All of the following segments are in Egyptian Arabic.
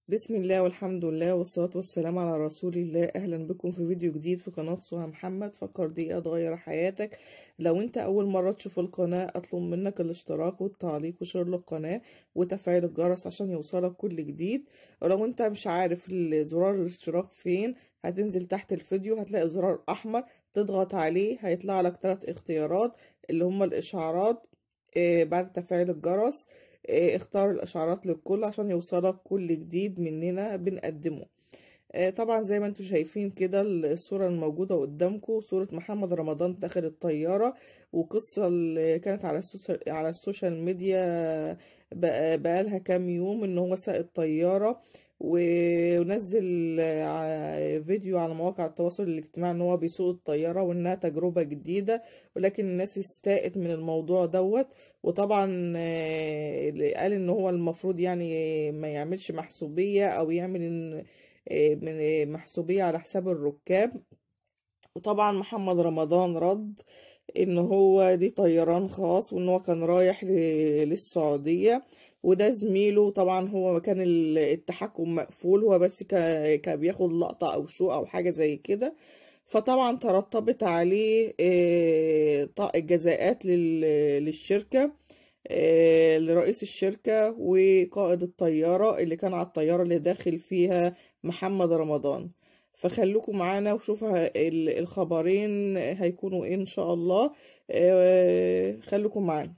بسم الله والحمد لله والصلاة والسلام على رسول الله أهلا بكم في فيديو جديد في قناة سهى محمد فكر دقيقة تغير حياتك لو انت أول مرة تشوف القناة أطلب منك الاشتراك والتعليق وشير للقناة وتفعيل الجرس عشان يوصلك كل جديد ولو انت مش عارف زرار الاشتراك فين هتنزل تحت الفيديو هتلاقي زرار أحمر تضغط عليه هيطلع لك ثلاث اختيارات اللي هما الإشعارات آه، بعد تفعيل الجرس آه، اختار الاشعارات للكل عشان يوصلك كل جديد مننا بنقدمه آه، طبعا زي ما انتم شايفين كده الصورة الموجودة قدامكم صورة محمد رمضان داخل الطيارة وقصة اللي كانت على السوشيال على السوشيال ميديا بقى بقالها كام يوم ان هو ساق الطيارة ونزل ع- فيديو على مواقع التواصل الاجتماعي ان هو بيسوق الطيارة وانها تجربة جديدة ولكن الناس استاءت من الموضوع دوت وطبعا آه، اللي قال ان هو المفروض يعني ما يعملش محسوبية او يعمل إن- آه، من آه، محسوبية على حساب الركاب وطبعا محمد رمضان رد ان هو دي طيران خاص وان هو كان رايح ل- للسعودية وده زميله طبعا هو كان ال- التحكم مقفول هو بس كا- كان بياخد لقطة او شو او حاجة زي كده فطبعا ترتبط عليه آه، ط- جزاءات لل- للشركة آه، لرئيس الشركة وقائد الطيارة اللي كان على الطيارة اللي داخل فيها محمد رمضان فخلوكم معانا وشوفوا ال- الخبرين هيكونوا ايه ان شاء الله آه، خلوكم معانا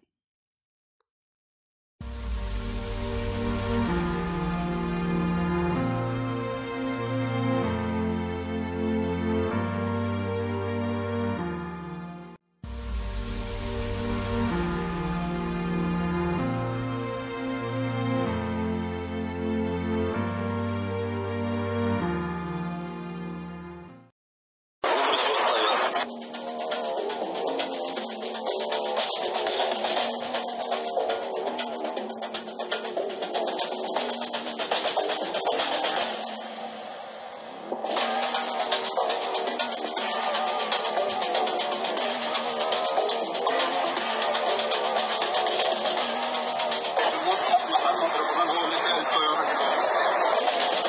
المصحف محمد رمضان هو اللي ساق الطيارة دلوقتي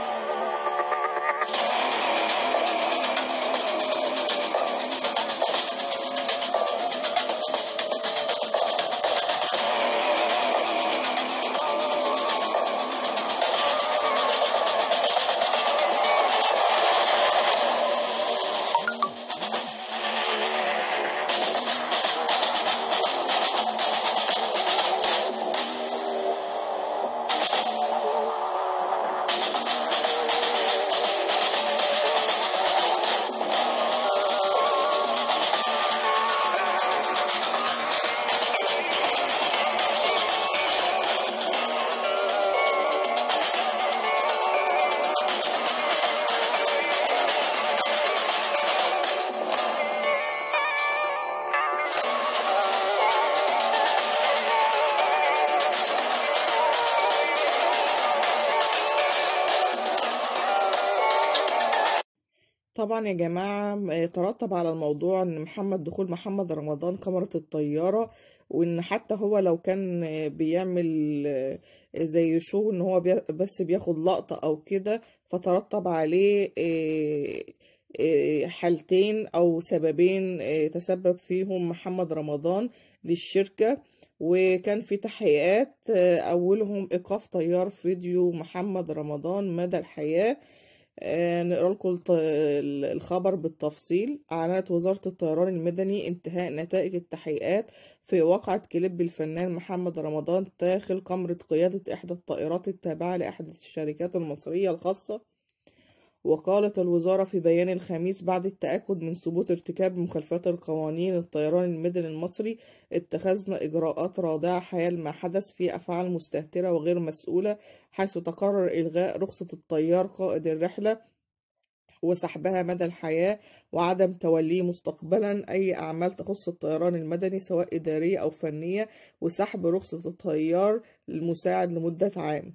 طبعا يا جماعة آه، ترتب على الموضوع ان محمد دخول محمد رمضان كاميرا الطيارة وان حتى هو لو كان آه، بيعمل آه، زي شو ان هو بي- بس بياخد لقطة او كده فترتب عليه آه، آه، حالتين او سببين آه، تسبب فيهم محمد رمضان للشركة وكان في تحقيقات آه، اولهم ايقاف طيار فيديو محمد رمضان مدى الحياة آه، نقرا لكم الط- ال- الخبر بالتفصيل أعلنت وزارة الطيران المدني انتهاء نتائج التحقيقات في واقعة كليب الفنان محمد رمضان داخل قمرة قيادة إحدى الطائرات التابعة لإحدى الشركات المصرية الخاصة وقالت الوزارة في بيان الخميس بعد التأكد من ثبوت ارتكاب مخالفات القوانين الطيران المدني المصري اتخذنا إجراءات رادعة حيال ما حدث في أفعال مستهترة وغير مسؤولة حيث تقرر إلغاء رخصة الطيار قائد الرحلة وسحبها مدى الحياة وعدم توليه مستقبلا أي أعمال تخص الطيران المدني سواء إدارية أو فنية وسحب رخصة الطيار المساعد لمدة عام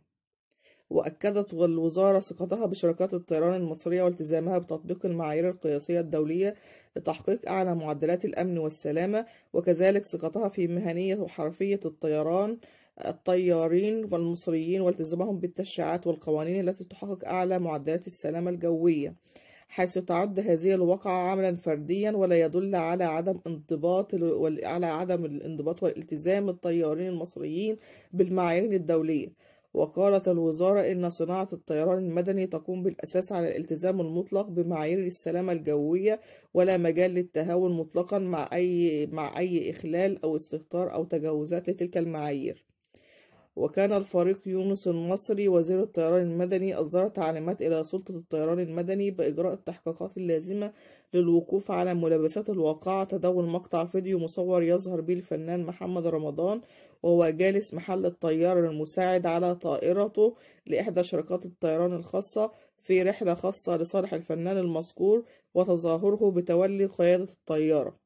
وأكدت الوزارة ثقتها بشركات الطيران المصرية والتزامها بتطبيق المعايير القياسية الدولية لتحقيق أعلى معدلات الأمن والسلامة وكذلك ثقتها في مهنية وحرفية الطيران الطيارين والمصريين والتزامهم بالتشريعات والقوانين التي تحقق أعلى معدلات السلامة الجوية حيث تعد هذه الواقعة عملا فرديا ولا يدل على عدم انضباط على عدم الانضباط والالتزام الطيارين المصريين بالمعايير الدولية وقالت الوزارة إن صناعة الطيران المدني تقوم بالأساس على الالتزام المطلق بمعايير السلامة الجوية ولا مجال للتهاون مطلقا مع أي مع أي إخلال أو استهتار أو تجاوزات لتلك المعايير. وكان الفريق يونس المصري وزير الطيران المدني أصدر تعليمات إلى سلطة الطيران المدني بإجراء التحقيقات اللازمة للوقوف على ملابسات الواقعة تداول مقطع فيديو مصور يظهر به الفنان محمد رمضان وهو جالس محل الطيار المساعد على طائرته لإحدى شركات الطيران الخاصة في رحلة خاصة لصالح الفنان المذكور وتظاهره بتولي قيادة الطيارة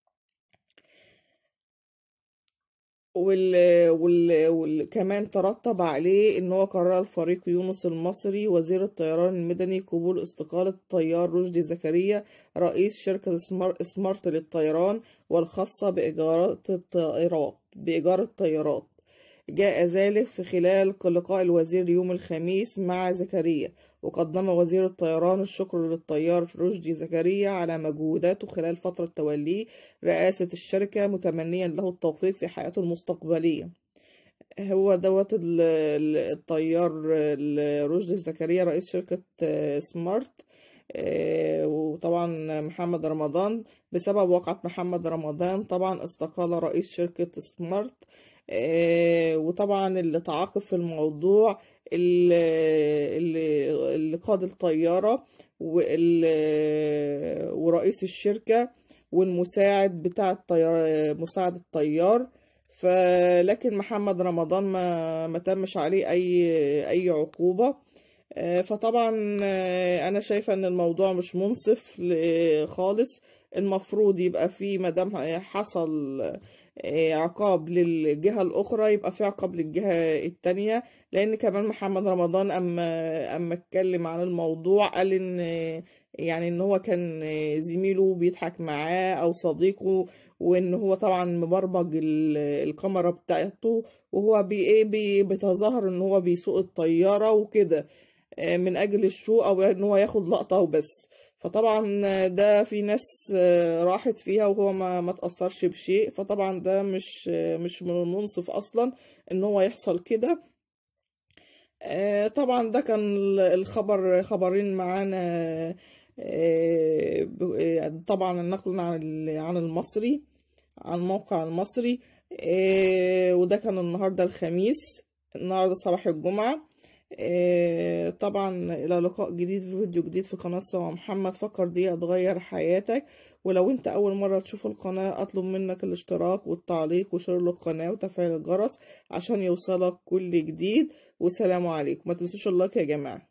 وال... وال... وال... كمان ترتب عليه ان هو قرر الفريق يونس المصري وزير الطيران المدني قبول استقالة الطيار رشدي زكريا رئيس شركة سمار... سمارت للطيران والخاصة بإيجارات الطائرات بإيجار الطيارات جاء ذلك في خلال لقاء الوزير يوم الخميس مع زكريا وقدم وزير الطيران الشكر للطيار رشدي زكريا على مجهوداته خلال فترة توليه رئاسة الشركة متمنيا له التوفيق في حياته المستقبلية هو دوت الطيار رشدي زكريا رئيس شركة سمارت وطبعا محمد رمضان بسبب وقعة محمد رمضان طبعا استقال رئيس شركة سمارت وطبعا اللي تعاقب في الموضوع اللي, اللي قاد الطيارة ورئيس الشركة والمساعد بتاع الطيار مساعد الطيار فلكن محمد رمضان ما ما تمش عليه اي اي عقوبة فطبعا انا شايفة ان الموضوع مش منصف خالص المفروض يبقى فيه مادام حصل عقاب للجهة الأخرى يبقى في عقاب للجهة التانية لأن كمان محمد رمضان أما أما اتكلم عن الموضوع قال إن يعني إن هو كان زميله بيضحك معاه أو صديقه وإن هو طبعا مبرمج الكاميرا بتاعته وهو بي إيه بي بيتظاهر إن هو بيسوق الطيارة وكده من أجل الشو أو إن هو ياخد لقطة وبس فطبعا ده في ناس راحت فيها وهو ما ما تأثرش بشيء فطبعا ده مش مش من المنصف اصلا ان هو يحصل كده طبعا ده كان الخبر خبرين معانا طبعا نقل عن عن المصري عن الموقع المصري وده كان النهارده الخميس النهارده صباح الجمعه طبعا الى لقاء جديد في فيديو جديد في قناة سوا محمد فكر دي تغير حياتك ولو انت اول مرة تشوف القناة اطلب منك الاشتراك والتعليق وشير القناة وتفعيل الجرس عشان يوصلك كل جديد والسلام عليكم ما تنسوش اللايك يا جماعة